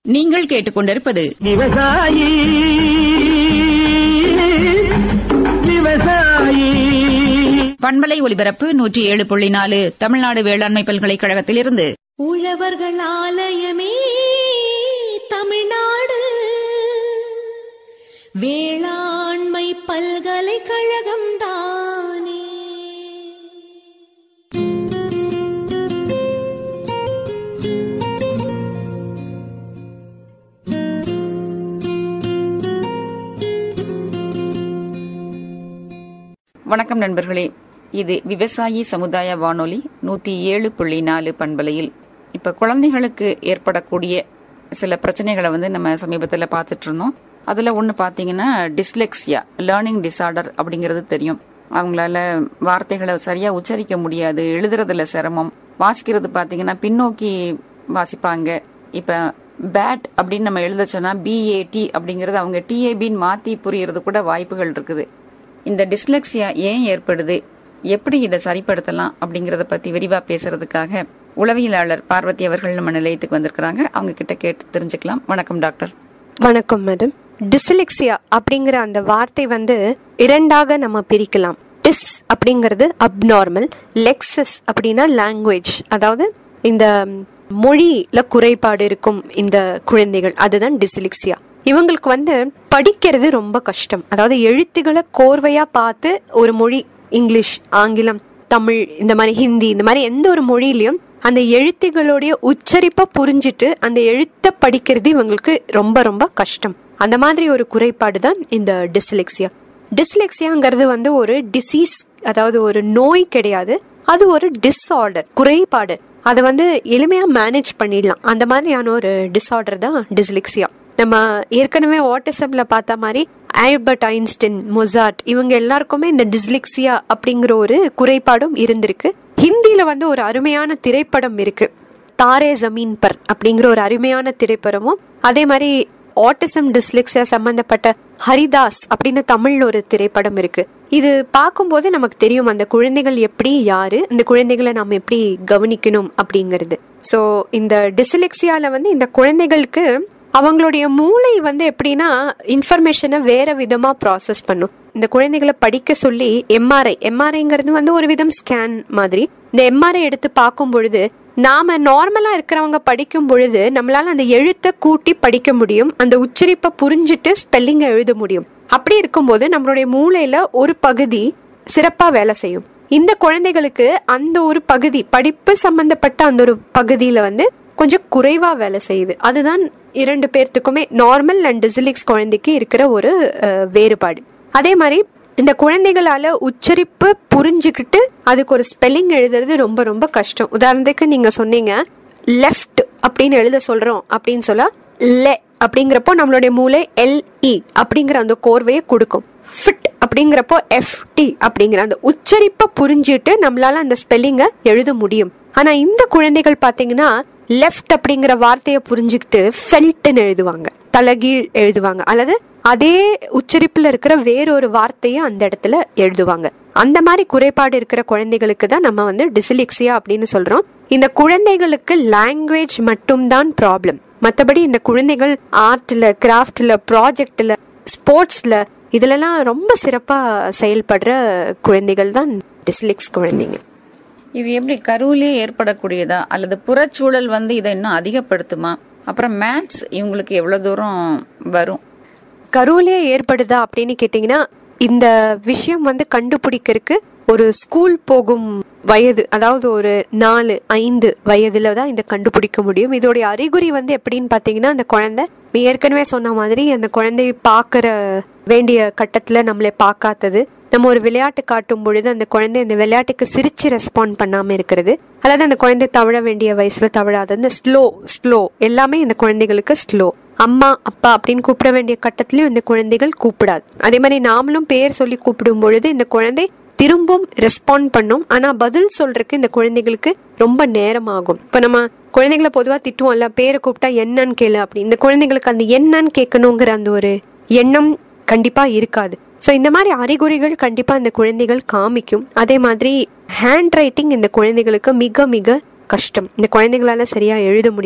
நீங்கள் கேட்டுக்கொண்டிருப்பது விவசாயி விவசாயி பண்பலை ஒலிபரப்பு நூற்றி ஏழு புள்ளி நாலு தமிழ்நாடு வேளாண்மை பல்கலைக்கழகத்திலிருந்து உழவர்கள் ஆலயமே தமிழ்நாடு வேளாண்மை பல்கலைக்கழகம் தானே வணக்கம் நண்பர்களே இது விவசாயி சமுதாய வானொலி நூத்தி ஏழு புள்ளி நாலு பண்பலையில் இப்ப குழந்தைகளுக்கு ஏற்படக்கூடிய சில பிரச்சனைகளை வந்து நம்ம சமீபத்துல பார்த்துட்டு இருந்தோம் அதுல ஒண்ணு பாத்தீங்கன்னா டிஸ்லெக்சியா லேர்னிங் டிசார்டர் அப்படிங்கிறது தெரியும் அவங்களால வார்த்தைகளை சரியா உச்சரிக்க முடியாது எழுதுறதுல சிரமம் வாசிக்கிறது பாத்தீங்கன்னா பின்னோக்கி வாசிப்பாங்க இப்ப பேட் அப்படின்னு நம்ம எழுத சொன்னா பிஏடி அப்படிங்கறது அவங்க டிஏபின்னு மாத்தி புரியறது கூட வாய்ப்புகள் இருக்குது இந்த டிஸ்லெக்சியா ஏன் ஏற்படுது எப்படி இதை சரிப்படுத்தலாம் அப்படிங்கறத பத்தி விரிவா பேசுறதுக்காக உளவியலாளர் பார்வதி அவர்கள் நம்ம நிலையத்துக்கு வந்திருக்கிறாங்க அவங்க கிட்ட கேட்டு தெரிஞ்சுக்கலாம் வணக்கம் டாக்டர் வணக்கம் மேடம் டிஸ்லெக்சியா அப்படிங்கிற அந்த வார்த்தை வந்து இரண்டாக நம்ம பிரிக்கலாம் டிஸ் அப்படிங்கிறது அப்நார்மல் லெக்சஸ் அப்படின்னா லாங்குவேஜ் அதாவது இந்த மொழியில குறைபாடு இருக்கும் இந்த குழந்தைகள் அதுதான் டிஸ்லெக்சியா இவங்களுக்கு வந்து படிக்கிறது ரொம்ப கஷ்டம் அதாவது எழுத்துக்களை கோர்வையா பார்த்து ஒரு மொழி இங்கிலீஷ் ஆங்கிலம் தமிழ் இந்த மாதிரி ஹிந்தி இந்த மாதிரி எந்த ஒரு மொழியிலையும் அந்த எழுத்துகளுடைய உச்சரிப்பை புரிஞ்சிட்டு அந்த எழுத்தை படிக்கிறது இவங்களுக்கு ரொம்ப ரொம்ப கஷ்டம் அந்த மாதிரி ஒரு குறைபாடு தான் இந்த டிஸ்லெக்சியா டிஸ்லெக்சியாங்கிறது வந்து ஒரு டிசீஸ் அதாவது ஒரு நோய் கிடையாது அது ஒரு டிஸ்ஆர்டர் குறைபாடு அதை வந்து எளிமையா மேனேஜ் பண்ணிடலாம் அந்த மாதிரியான ஒரு டிஸ்ஆர்டர் தான் டிஸ்லெக்சியா நம்ம ஏற்கனவே ஆட்டிசம்ல பார்த்த மாதிரி ஆல்பர்ட் ஐன்ஸ்டின் மொசார்ட் இவங்க எல்லாருக்குமே இந்த டிஸ்லெக்சியா அப்படிங்கிற ஒரு குறைபாடும் இருந்திருக்கு ஹிந்தியில வந்து ஒரு அருமையான திரைப்படம் இருக்கு தாரே ஜமீன் பர் அப்படிங்கிற ஒரு அருமையான திரைப்படமும் அதே மாதிரி ஆட்டிசம் டிஸ்லெக்சியா சம்பந்தப்பட்ட ஹரிதாஸ் அப்படின்னு தமிழ்ல ஒரு திரைப்படம் இருக்கு இது பார்க்கும்போது நமக்கு தெரியும் அந்த குழந்தைகள் எப்படி யாரு இந்த குழந்தைகளை நம்ம எப்படி கவனிக்கணும் அப்படிங்கிறது சோ இந்த டிஸ்லெக்சியால வந்து இந்த குழந்தைகளுக்கு அவங்களுடைய மூளை வந்து எப்படின்னா இன்ஃபர்மேஷனை வேற விதமா ப்ராசஸ் பண்ணும் இந்த குழந்தைகளை படிக்க சொல்லி எம்ஆர்ஐ எம்ஆர்ஐங்கிறது வந்து ஒரு விதம் ஸ்கேன் மாதிரி இந்த எம்ஆர்ஐ எடுத்து பார்க்கும் பொழுது நாம நார்மலா இருக்கிறவங்க படிக்கும் பொழுது நம்மளால அந்த எழுத்தை கூட்டி படிக்க முடியும் அந்த உச்சரிப்பை புரிஞ்சுட்டு ஸ்பெல்லிங் எழுத முடியும் அப்படி இருக்கும்போது நம்மளுடைய மூளையில ஒரு பகுதி சிறப்பா வேலை செய்யும் இந்த குழந்தைகளுக்கு அந்த ஒரு பகுதி படிப்பு சம்பந்தப்பட்ட அந்த ஒரு பகுதியில வந்து கொஞ்சம் குறைவா வேலை செய்யுது அதுதான் இரண்டு பேர்த்துக்குமே நார்மல் அண்ட் டிசிலிக்ஸ் குழந்தைக்கு இருக்கிற ஒரு அஹ், வேறுபாடு அதே மாதிரி இந்த குழந்தைகளால உச்சரிப்பு புரிஞ்சுக்கிட்டு அதுக்கு ஒரு ஸ்பெல்லிங் எழுதுறது ரொம்ப ரொம்ப கஷ்டம் உதாரணத்துக்கு நீங்க சொன்னீங்க லெஃப்ட் அப்படின்னு எழுத சொல்றோம் அப்படின்னு சொல்ல லெ அப்படிங்கிறப்போ நம்மளுடைய மூளை எல்இ அப்படிங்கிற அந்த கோர்வையை கொடுக்கும் ஃபிட் அப்படிங்கிறப்போ எஃப் டி அப்படிங்கிற அந்த உச்சரிப்பை புரிஞ்சுட்டு நம்மளால அந்த ஸ்பெல்லிங்கை எழுத முடியும் ஆனா இந்த குழந்தைகள் பாத்தீங்கன்னா லெஃப்ட் அப்படிங்கிற வார்த்தையை புரிஞ்சுக்கிட்டு ஃபெல்ட்னு எழுதுவாங்க தலகீழ் எழுதுவாங்க அல்லது அதே உச்சரிப்புல இருக்கிற வேறொரு வார்த்தையை அந்த இடத்துல எழுதுவாங்க அந்த மாதிரி குறைபாடு இருக்கிற குழந்தைகளுக்கு தான் நம்ம வந்து டிசிலிக்சியா அப்படின்னு சொல்றோம் இந்த குழந்தைகளுக்கு லாங்குவேஜ் மட்டும்தான் ப்ராப்ளம் மற்றபடி இந்த குழந்தைகள் ஆர்ட்ல கிராஃப்ட்ல ப்ராஜெக்ட்ல ஸ்போர்ட்ஸ்ல இதுலலாம் ரொம்ப சிறப்பா செயல்படுற குழந்தைகள் தான் டிஸ்லிக்ஸ் குழந்தைங்க இது எப்படி கருவிலே ஏற்படக்கூடியதா அல்லது புறச்சூழல் வந்து இதை இன்னும் அதிகப்படுத்துமா அப்புறம் மேத்ஸ் இவங்களுக்கு எவ்வளவு தூரம் வரும் கருவிலே ஏற்படுதா அப்படின்னு கேட்டிங்கன்னா இந்த விஷயம் வந்து கண்டுபிடிக்கிறதுக்கு ஒரு ஸ்கூல் போகும் வயது அதாவது ஒரு நாலு ஐந்து வயதுல தான் இதை கண்டுபிடிக்க முடியும் இதோடைய அறிகுறி வந்து எப்படின்னு பாத்தீங்கன்னா அந்த குழந்தை நீ ஏற்கனவே சொன்ன மாதிரி அந்த குழந்தையை பார்க்கற வேண்டிய கட்டத்துல நம்மளை பார்க்காதது நம்ம ஒரு விளையாட்டு காட்டும் பொழுது அந்த குழந்தை அந்த விளையாட்டுக்கு சிரிச்சு ரெஸ்பாண்ட் பண்ணாம இருக்கிறது அல்லது அந்த குழந்தை தவழ வேண்டிய வயசுல தவழாது அந்த ஸ்லோ ஸ்லோ எல்லாமே இந்த குழந்தைகளுக்கு ஸ்லோ அம்மா அப்பா அப்படின்னு கூப்பிட வேண்டிய கட்டத்திலயும் இந்த குழந்தைகள் கூப்பிடாது அதே மாதிரி நாமளும் பேர் சொல்லி கூப்பிடும் பொழுது இந்த குழந்தை திரும்பவும் ரெஸ்பாண்ட் பண்ணும் ஆனா பதில் சொல்றதுக்கு இந்த குழந்தைகளுக்கு ரொம்ப நேரம் ஆகும் இப்ப நம்ம குழந்தைகளை பொதுவா திட்டுவோம்ல பேரை கூப்பிட்டா என்னன்னு கேளு அப்படி இந்த குழந்தைகளுக்கு அந்த என்னன்னு கேட்கணுங்கிற அந்த ஒரு எண்ணம் கண்டிப்பா இருக்காது ஸோ இந்த மாதிரி அறிகுறிகள் கண்டிப்பா இந்த குழந்தைகள் காமிக்கும் அதே மாதிரி ஹேண்ட் ரைட்டிங் இந்த குழந்தைகளுக்கு மிக மிக கஷ்டம் இந்த குழந்தைகளால சரியா எழுத முடியாது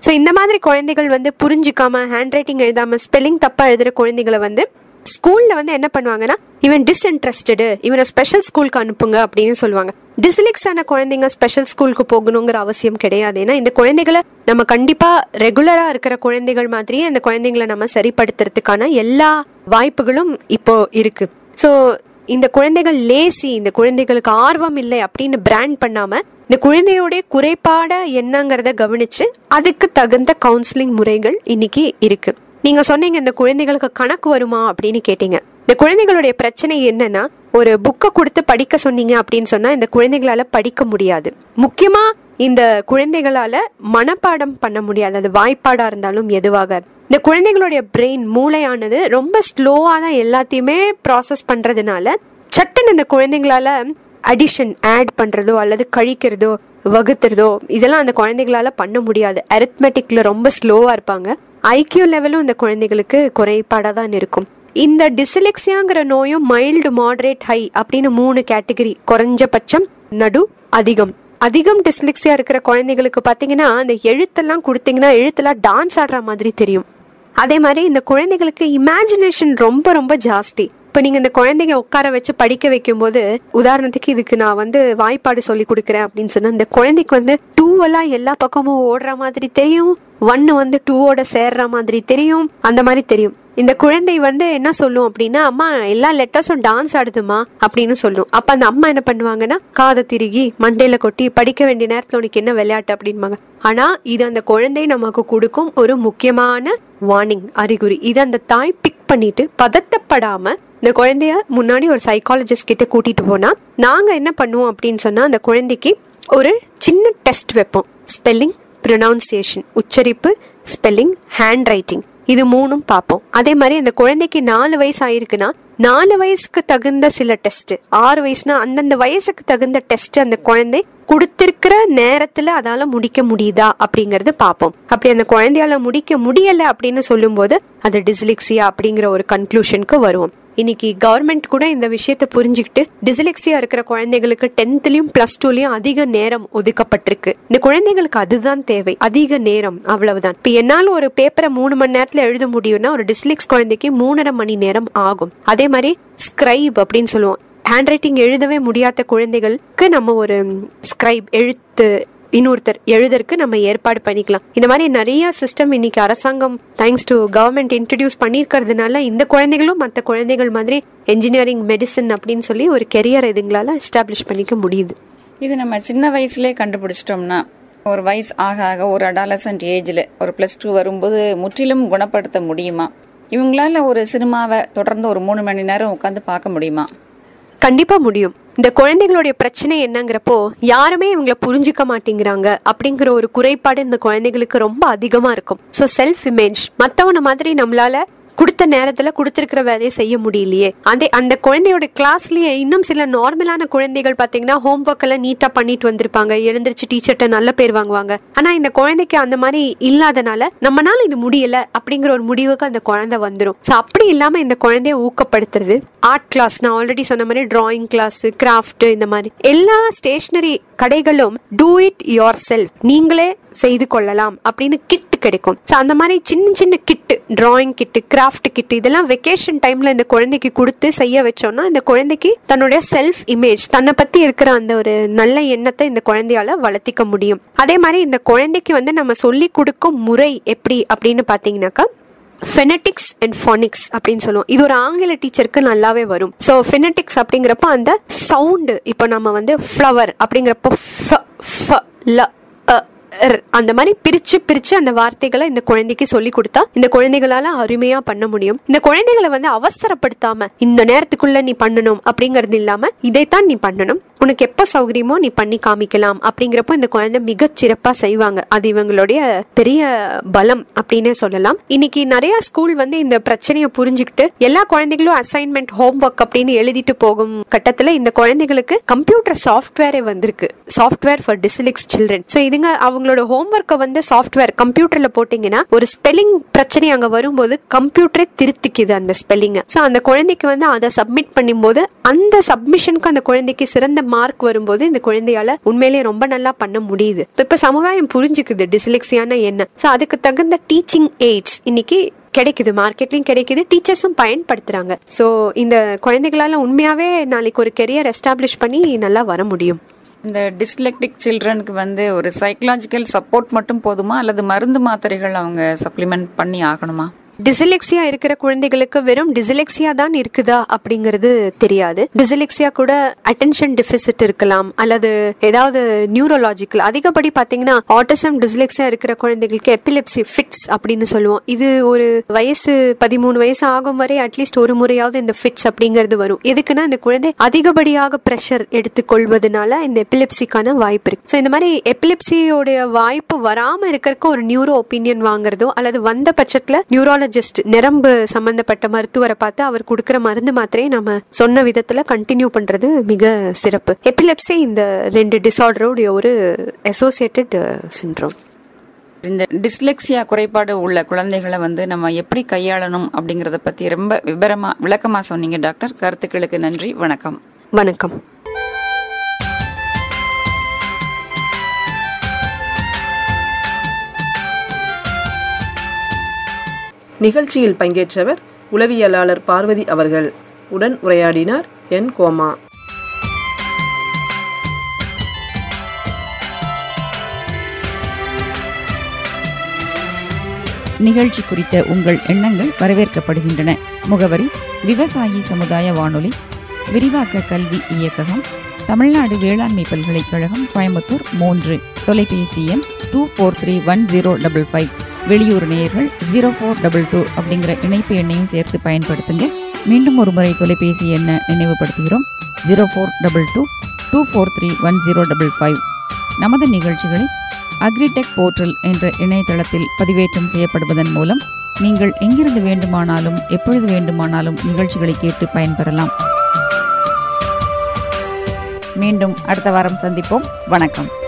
ஸோ இந்த மாதிரி குழந்தைகள் வந்து புரிஞ்சுக்காம ஹேண்ட் ரைட்டிங் எழுதாம ஸ்பெல்லிங் தப்பா எழுதுற குழந்தைகளை வந்து ஸ்கூல்ல வந்து என்ன பண்ணுவாங்கன்னா இவன் டிஸ்இன்ட்ரெஸ்டடு இவனை ஸ்பெஷல் ஸ்கூலுக்கு அனுப்புங்க அப்படின்னு சொல்லுவாங்க டிஸ்லிக்ஸ் ஆன குழந்தைங்க ஸ்பெஷல் ஸ்கூலுக்கு போகணுங்கிற அவசியம் கிடையாது ஏன்னா இந்த குழந்தைகளை நம்ம கண்டிப்பா ரெகுலரா இருக்கிற குழந்தைகள் மாதிரியே அந்த குழந்தைங்களை நம்ம சரிப்படுத்துறதுக்கான எல்லா வாய்ப்புகளும் இப்போ இருக்கு ஸோ இந்த குழந்தைகள் லேசி இந்த குழந்தைகளுக்கு ஆர்வம் இல்லை அப்படின்னு பிராண்ட் பண்ணாம இந்த குழந்தையோட குறைபாட என்னங்கிறத கவனிச்சு அதுக்கு தகுந்த கவுன்சிலிங் முறைகள் இன்னைக்கு இருக்கு நீங்க சொன்னீங்க இந்த குழந்தைகளுக்கு கணக்கு வருமா அப்படின்னு கேட்டீங்க இந்த குழந்தைகளுடைய பிரச்சனை என்னன்னா ஒரு புக்கை கொடுத்து படிக்க சொன்னீங்க அப்படின்னு சொன்னா இந்த குழந்தைகளால படிக்க முடியாது முக்கியமா இந்த குழந்தைகளால மனப்பாடம் பண்ண முடியாது அது வாய்ப்பாடா இருந்தாலும் எதுவாக இந்த குழந்தைகளுடைய பிரெயின் மூளையானது ரொம்ப ஸ்லோவா தான் எல்லாத்தையுமே ப்ராசஸ் பண்றதுனால சட்டுன்னு இந்த குழந்தைங்களால அடிஷன் ஆட் பண்றதோ அல்லது கழிக்கிறதோ வகுத்துறதோ இதெல்லாம் அந்த குழந்தைகளால பண்ண முடியாது அரித்மெட்டிக்ல ரொம்ப ஸ்லோவா இருப்பாங்க ஐக்கியூ லெவலும் இந்த குழந்தைகளுக்கு குறைபாடா தான் இருக்கும் இந்த டிசிலெக்சியாங்கிற நோயும் மைல்டு மாடரேட் ஹை அப்படின்னு மூணு கேட்டகரி குறைஞ்சபட்சம் நடு அதிகம் அதிகம் டிஸ்லெக்சியா இருக்கிற குழந்தைகளுக்கு பாத்தீங்கன்னா அந்த எழுத்தெல்லாம் கொடுத்தீங்கன்னா எழுத்தெல்லாம் டான்ஸ் ஆடுற மாதிரி தெரியும் அதே மாதிரி இந்த குழந்தைகளுக்கு இமேஜினேஷன் ரொம்ப ரொம்ப ஜாஸ்தி இப்ப நீங்க இந்த குழந்தைங்க உட்கார வச்சு படிக்க வைக்கும்போது உதாரணத்துக்கு இதுக்கு நான் வந்து வாய்ப்பாடு சொல்லி கொடுக்குறேன் அப்படின்னு சொன்னா இந்த குழந்தைக்கு வந்து டூ எல்லாம் எல்லா பக்கமும் ஓடுற மாதிரி தெரியும் ஒன்னு வந்து டூவோட சேர்ற மாதிரி தெரியும் அந்த மாதிரி தெரியும் இந்த குழந்தை வந்து என்ன சொல்லும் அப்படின்னா அம்மா எல்லா லெட்டர்ஸும் டான்ஸ் ஆடுதுமா அப்படின்னு சொல்லும் அப்ப அந்த அம்மா என்ன பண்ணுவாங்கன்னா காதை திருகி மண்டையில கொட்டி படிக்க வேண்டிய நேரத்துல உனக்கு என்ன விளையாட்டு அப்படின்பாங்க ஆனா இது அந்த குழந்தை நமக்கு கொடுக்கும் ஒரு முக்கியமான வார்னிங் அறிகுறி இது அந்த தாய் பிக் பண்ணிட்டு பதட்டப்படாம இந்த குழந்தைய முன்னாடி ஒரு சைக்காலஜிஸ்ட் கிட்ட கூட்டிட்டு போனா நாங்க என்ன பண்ணுவோம் அப்படின்னு சொன்னா அந்த குழந்தைக்கு ஒரு சின்ன டெஸ்ட் வைப்போம் ஸ்பெல்லிங் ப்ரொனவுன்சியேஷன் உச்சரிப்பு ஸ்பெல்லிங் ஹேண்ட் ரைட்டிங் இது மூணும் பார்ப்போம் அதே மாதிரி அந்த குழந்தைக்கு நாலு வயசு ஆயிருக்குன்னா நாலு வயசுக்கு தகுந்த சில டெஸ்ட் ஆறு வயசுனா அந்தந்த வயசுக்கு தகுந்த டெஸ்ட் அந்த குழந்தை கொடுத்திருக்கிற நேரத்துல அதால முடிக்க முடியுதா அப்படிங்கறது பார்ப்போம் அப்படி அந்த குழந்தையால முடிக்க முடியல அப்படின்னு சொல்லும்போது அது டிஸ்லிக்ஸியா அப்படிங்கிற ஒரு கன்க்ளூஷனுக்கு வருவோம் இன்னைக்கு கவர்மெண்ட் கூட இந்த விஷயத்தை புரிஞ்சுக்கிட்டு டிஸ்லெக்சியா இருக்கிற குழந்தைகளுக்கு டென்த்லயும் பிளஸ் டூலயும் அதிக நேரம் ஒதுக்கப்பட்டிருக்கு இந்த குழந்தைகளுக்கு அதுதான் தேவை அதிக நேரம் அவ்வளவுதான் இப்ப என்னால ஒரு பேப்பரை மூணு மணி நேரத்துல எழுத முடியும்னா ஒரு டிஸ்லெக்ஸ் குழந்தைக்கு மூணரை மணி நேரம் ஆகும் அதே மாதிரி ஸ்கிரைப் அப்படின்னு சொல்லுவோம் ஹேண்ட் ரைட்டிங் எழுதவே முடியாத குழந்தைகளுக்கு நம்ம ஒரு ஸ்கிரைப் எழுத்து இன்னொருத்தர் எழுதற்கு நம்ம ஏற்பாடு பண்ணிக்கலாம் இந்த மாதிரி நிறைய சிஸ்டம் இன்னைக்கு அரசாங்கம் தேங்க்ஸ் டு கவர்மெண்ட் இன்ட்ரடியூஸ் பண்ணிருக்கிறதுனால இந்த குழந்தைகளும் மற்ற குழந்தைகள் மாதிரி என்ஜினியரிங் மெடிசன் அப்படின்னு சொல்லி ஒரு கெரியர் இதுங்களால எஸ்டாப்ளிஷ் பண்ணிக்க முடியுது இது நம்ம சின்ன வயசுலேயே கண்டுபிடிச்சிட்டோம்னா ஒரு வயசு ஆக ஆக ஒரு அடாலசன்ட் ஏஜில் ஒரு ப்ளஸ் டூ வரும்போது முற்றிலும் குணப்படுத்த முடியுமா இவங்களால ஒரு சினிமாவை தொடர்ந்து ஒரு மூணு மணி நேரம் உட்காந்து பார்க்க முடியுமா கண்டிப்பா முடியும் இந்த குழந்தைகளுடைய பிரச்சனை என்னங்கிறப்போ யாருமே இவங்களை புரிஞ்சுக்க மாட்டேங்கிறாங்க அப்படிங்கிற ஒரு குறைபாடு இந்த குழந்தைகளுக்கு ரொம்ப அதிகமா இருக்கும் ஸோ செல்ஃப் இமேஜ் மத்தவன மாதிரி நம்மளால கொடுத்த நேரத்துல கொடுத்திருக்கிற வேலையை செய்ய முடியலையே அதே அந்த குழந்தையோட கிளாஸ்லயே இன்னும் சில நார்மலான குழந்தைகள் பாத்தீங்கன்னா ஹோம் ஒர்க் எல்லாம் நீட்டா பண்ணிட்டு வந்திருப்பாங்க எழுந்திருச்சு டீச்சர்ட்ட நல்ல பேர் வாங்குவாங்க ஆனா இந்த குழந்தைக்கு அந்த மாதிரி இல்லாதனால நம்மனால இது முடியல அப்படிங்கிற ஒரு முடிவுக்கு அந்த குழந்தை வந்துடும் ஸோ அப்படி இல்லாம இந்த குழந்தைய ஊக்கப்படுத்துறது ஆர்ட் கிளாஸ் நான் ஆல்ரெடி சொன்ன மாதிரி டிராயிங் கிளாஸ் கிராஃப்ட் இந்த மாதிரி எல்லா ஸ்டேஷனரி கடைகளும் டூ இட் யோர் செல்ஃப் நீங்களே செய்து கொள்ளலாம் அப்படின்னு கிட் கிடைக்கும் ஸோ அந்த மாதிரி சின்ன சின்ன கிட்டு டிராயிங் கிட்டு கிராஃப்ட் கிட்டு இதெல்லாம் வெக்கேஷன் டைம்ல இந்த குழந்தைக்கு கொடுத்து செய்ய வச்சோம்னா இந்த குழந்தைக்கு தன்னுடைய செல்ஃப் இமேஜ் தன்னை பத்தி இருக்கிற அந்த ஒரு நல்ல எண்ணத்தை இந்த குழந்தையால வளர்த்திக்க முடியும் அதே மாதிரி இந்த குழந்தைக்கு வந்து நம்ம சொல்லி கொடுக்கும் முறை எப்படி அப்படின்னு பாத்தீங்கன்னாக்கா ஃபெனட்டிக்ஸ் அண்ட் ஃபானிக்ஸ் அப்படின்னு சொல்லுவோம் இது ஒரு ஆங்கில டீச்சருக்கு நல்லாவே வரும் ஸோ ஃபெனட்டிக்ஸ் அப்படிங்கிறப்ப அந்த சவுண்டு இப்போ நம்ம வந்து ஃப்ளவர் அப்படிங்கிறப்போ ஃப ஃப ல அ ர் அந்த மாதிரி பிரிச்சு பிரிச்சு அந்த வார்த்தைகளை இந்த குழந்தைக்கு சொல்லி கொடுத்தா இந்த குழந்தைகளால அருமையா பண்ண முடியும் இந்த குழந்தைகளை வந்து அவசரப்படுத்தாம இந்த நேரத்துக்குள்ள நீ பண்ணணும் அப்படிங்கறது இல்லாம இதைத்தான் நீ பண்ணணும் உனக்கு எப்ப சௌகரியமோ நீ பண்ணி காமிக்கலாம் அப்படிங்கிறப்போ இந்த குழந்தை மிகச் சிறப்பா செய்வாங்க அது இவங்களுடைய பெரிய பலம் அப்படின்னே சொல்லலாம் இன்னைக்கு நிறைய ஸ்கூல் வந்து இந்த பிரச்சனையை புரிஞ்சுக்கிட்டு எல்லா குழந்தைகளும் அசைன்மெண்ட் ஹோம் ஒர்க் அப்படின்னு எழுதிட்டு போகும் கட்டத்துல இந்த குழந்தைகளுக்கு கம்ப்யூட்டர் சாஃப்ட்வேரே வந்திருக்கு software for dyslexic children so இதுங்க அவங்களோட ஹோம் ஒர்க்கை வந்து சாஃப்ட்வேர் கம்ப்யூட்டர்ல போட்டீங்கன்னா ஒரு ஸ்பெல்லிங் பிரச்சனை அங்க வரும்போது கம்ப்யூட்டரே திருத்திக்குது அந்த ஸ்பெல்லிங்கை ஸோ அந்த குழந்தைக்கு வந்து அதை சப்மிட் பண்ணும்போது அந்த சப்மிஷனுக்கு அந்த குழந்தைக்கு சிறந்த மார்க் வரும்போது இந்த குழந்தையால உண்மையிலேயே ரொம்ப நல்லா பண்ண முடியுது இப்ப- இப்ப சமுதாயம் புரிஞ்சுக்குது டிஸ்லெக்சியானா என்ன சோ அதுக்கு தகுந்த டீச்சிங் எய்ட்ஸ் இன்னைக்கு கிடைக்குது மார்க்கெட்லயும் கிடைக்குது டீச்சர்ஸும் பயன்படுத்துறாங்க சோ இந்த குழந்தைகளால உண்மையாவே நாளைக்கு ஒரு கெரியர் எஸ்டாப்ளிஷ் பண்ணி நல்லா வர முடியும் இந்த டிஸ்லெக்டிக் சில்ட்ரனுக்கு வந்து ஒரு சைக்கலாஜிக்கல் சப்போர்ட் மட்டும் போதுமா அல்லது மருந்து மாத்திரைகள் அவங்க சப்ளிமெண்ட் பண்ணி ஆகணுமா டிசிலெக்சியா இருக்கிற குழந்தைகளுக்கு வெறும் டிசிலெக்சியா தான் இருக்குதா அப்படிங்கிறது தெரியாது டிசிலெக்சியா கூட அட்டென்ஷன் டெபிசிட் இருக்கலாம் அல்லது ஏதாவது நியூரோலாஜிக்கல் அதிகப்படி பாத்தீங்கன்னா ஆட்டிசம் டிசிலெக்சியா இருக்கிற குழந்தைகளுக்கு எபிலெப்சி ஃபிட்ஸ் அப்படின்னு சொல்லுவோம் இது ஒரு வயசு பதிமூணு வயசு ஆகும் வரை அட்லீஸ்ட் ஒரு முறையாவது இந்த ஃபிட்ஸ் அப்படிங்கிறது வரும் எதுக்குன்னா இந்த குழந்தை அதிகப்படியாக பிரஷர் எடுத்துக்கொள்வதனால இந்த எபிலெப்சிக்கான வாய்ப்பு இருக்கு ஸோ இந்த மாதிரி எபிலெப்சியோடைய வாய்ப்பு வராம இருக்கறதுக்கு ஒரு நியூரோ ஒப்பீனியன் வாங்குறதோ அல்லது வந்த பட்சத்துல நியூராலஜிஸ்ட் நரம்பு சம்பந்தப்பட்ட மருத்துவரை பார்த்து அவர் கொடுக்கிற மருந்து மாத்திரையை நம்ம சொன்ன விதத்துல கண்டினியூ பண்றது மிக சிறப்பு எபிலெப்சி இந்த ரெண்டு டிசார்டரோடைய ஒரு அசோசியேட்டட் சிண்ட்ரோம் இந்த டிஸ்லெக்சியா குறைபாடு உள்ள குழந்தைகளை வந்து நம்ம எப்படி கையாளணும் அப்படிங்கறத பத்தி ரொம்ப விபரமா விளக்கமா சொன்னீங்க டாக்டர் கருத்துக்களுக்கு நன்றி வணக்கம் வணக்கம் நிகழ்ச்சியில் பங்கேற்றவர் உளவியலாளர் பார்வதி அவர்கள் உடன் உரையாடினார் என் கோமா நிகழ்ச்சி குறித்த உங்கள் எண்ணங்கள் வரவேற்கப்படுகின்றன முகவரி விவசாயி சமுதாய வானொலி விரிவாக்க கல்வி இயக்ககம் தமிழ்நாடு வேளாண்மை பல்கலைக்கழகம் கோயம்புத்தூர் மூன்று தொலைபேசி எண் two four three one zero double five வெளியூர் நேயர்கள் ஜீரோ ஃபோர் டபுள் டூ அப்படிங்கிற இணைப்பு எண்ணையும் சேர்த்து பயன்படுத்துங்க மீண்டும் ஒரு முறை தொலைபேசி எண்ணை நினைவுபடுத்துகிறோம் zero four double two two four three one zero double five நமது நிகழ்ச்சிகளை அக்ரிடெக் போர்ட்டல் என்ற இணையதளத்தில் பதிவேற்றம் செய்யப்படுவதன் மூலம் நீங்கள் எங்கிருந்து வேண்டுமானாலும் எப்பொழுது வேண்டுமானாலும் நிகழ்ச்சிகளை கேட்டு பயன்பெறலாம் மீண்டும் அடுத்த வாரம் சந்திப்போம் வணக்கம்